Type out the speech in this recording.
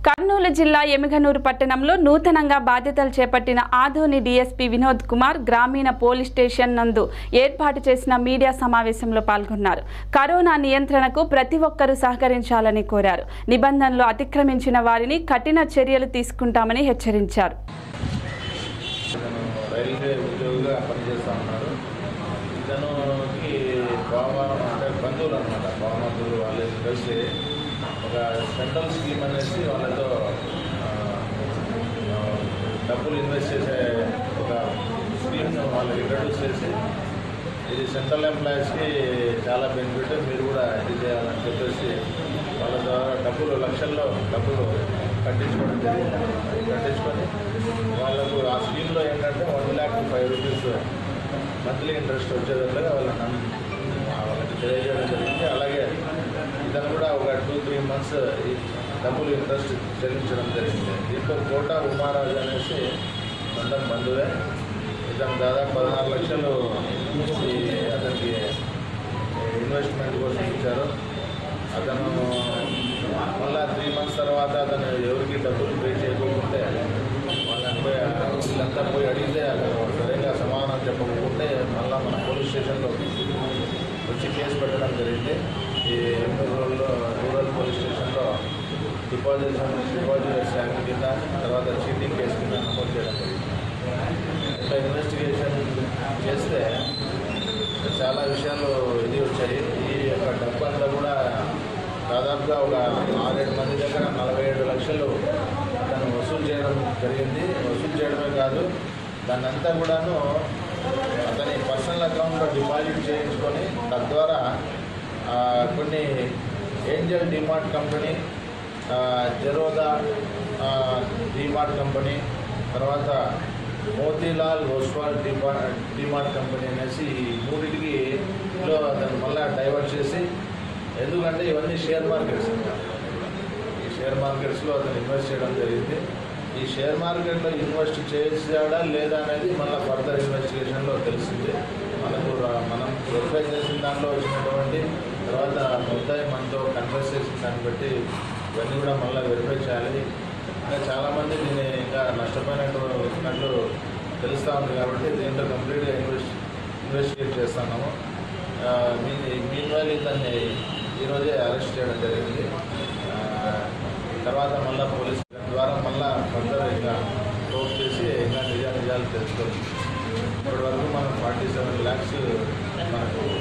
కర్నూలు జిల్లా ఎమిగనూరు పట్టణంలో నూతనంగా బాధ్యతలు చేపట్టిన ఆధోని డీఎస్పీ వినోద్ కుమార్ గ్రామీణ పోలీస్ స్టేషన్ నందు ఏర్పాటు చేసిన మీడియా సమావేశంలో పాల్గొన్నారు కరోనా నియంత్రణకు ప్రతి ఒక్కరూ సహకరించాలని కోరారు నిబంధనలు అతిక్రమించిన వారిని కఠిన చర్యలు తీసుకుంటామని హెచ్చరించారు ఇతను రైల్వే ఉద్యోగిగా పనిచేస్తూ ఉన్నాడు ఇతనుకి బావ అంటే బంధువులు అనమాట బావమతులు వాళ్ళు కలిసి ఒక సెంట్రల్ స్కీమ్ అనేసి వాళ్ళతో ఆ, ఆ, డబ్బులు ఇన్వెస్ట్ చేసే ఒక స్కీమ్ను వాళ్ళకి ఇంట్రడ్యూస్ చేసి ఇది సెంట్రల్ ఎంప్లాయీస్కి చాలా బెనిఫిట్ మీరు కూడా ఇది చేయాలని చెప్పేసి వాళ్ళ ద్వారా డబ్బులు లక్షల్లో డబ్బులు కట్టించుకోవడం జరిగింది అది కట్టించుకొని వాళ్ళకు ఆ స్కీమ్లో ఏంటంటే one lakh five rupees monthly interest వచ్చేటట్లుగా వాళ్ళని వాళ్ళకి తెలియజేయడం జరిగింది అలాగే ఇతను కూడా ఒక టూ త్రీ మంత్స్ ఈ డబ్బులు ఇంట్రెస్ట్ చెల్లించడం జరిగింది దీంట్లో కోట ఉమారాజు అనేసి సొంతం బంధువే ఇతను దాదాపు పదహారు లక్షలు ఈ అతనికి ఇన్వెస్ట్మెంట్ కోసం ఇచ్చారు అతను మళ్ళా త్రీ మంత్స్ తర్వాత అతను ఎవరికి డబ్బులు పే చేయకపోతే వాళ్ళని పోయి వీళ్ళంతా పోయి అడిగితే అతను సరిగ్గా సమాధానం చెప్పకపోతే మళ్ళీ మన పోలీస్ స్టేషన్లో వచ్చి కేసు పెట్టడం జరిగింది ఈ రూరల్లో రూరల్ పోలీస్ స్టేషన్లో డిపాజిట్ డిపాజిట్ యాక్ట్ కింద తర్వాత చీటింగ్ కేసు కింద నమోదు చేయడం జరిగింది ఇట్లా ఇన్వెస్టిగేషన్ చేస్తే చాలా విషయాలు ఇది వచ్చాయి ఈ యొక్క డబ్బు అంతా కూడా దాదాపుగా ఒక ఆరేడు మంది దగ్గర నలభై ఏడు లక్షలు తను వసూలు చేయడం జరిగింది వసూలు చేయడమే కాదు దాన్ని అంతా కూడాను అతని పర్సనల్ అకౌంట్లో డిపాజిట్ చేయించుకొని తద్వారా ఆ, కొన్ని ఏంజల్ డిమార్ట్ కంపెనీ ఆ, జెరోదా ఆ, డిమార్ట్ కంపెనీ తర్వాత మోతీలాల్ ఓస్వాల్ డిమా డిమార్ట్ కంపెనీ అనేసి ఈ మూడింటికి లో దాన్ని మళ్ళీ డైవర్ట్ చేసి ఎందుకంటే ఇవన్నీ షేర్ మార్కెట్స్ ఈ షేర్ మార్కెట్స్లో అతను ఇన్వెస్ట్ చేయడం జరిగింది ఈ షేర్ మార్కెట్లో ఇన్వెస్ట్ చేసాడా లేదా అనేది మళ్ళీ ఫర్దర్ ఇన్వెస్టిగేషన్లో తెలిసింది మనకు రా- మనం వెరిఫై చేసిన దాంట్లో వచ్చినటువంటి తర్వాత మొత్తం మనతో కన్వర్స్ చేసిన దాన్ని బట్టి ఇవన్నీ కూడా మళ్ళీ వెరిఫై చేయాలి ఇంకా చాలామంది దీన్ని ఇంకా నష్టపోయినట్టు వచ్చినట్లు తెలుస్తూ ఉంది కాబట్టి దీంట్లో కంప్లీట్గా ఇన్వెస్ట్ ఇన్వెస్టిగేట్ చేస్తున్నాము ఆ, మీ మీన్వైల్ ఇతన్ని ఈరోజే అరెస్ట్ చేయడం జరిగింది ఆ, తర్వాత మళ్ళీ పోలీస్ ద్వారా మళ్ళీ ఫర్దర్ ఇంకా క్లోజ్ చేసి ఇంకా నిజా నిజాలు తెలుసుకోవచ్చు ఇప్పటి వరకు మనం ఫార్టీ సెవెన్ ల్యాక్స్ మనకు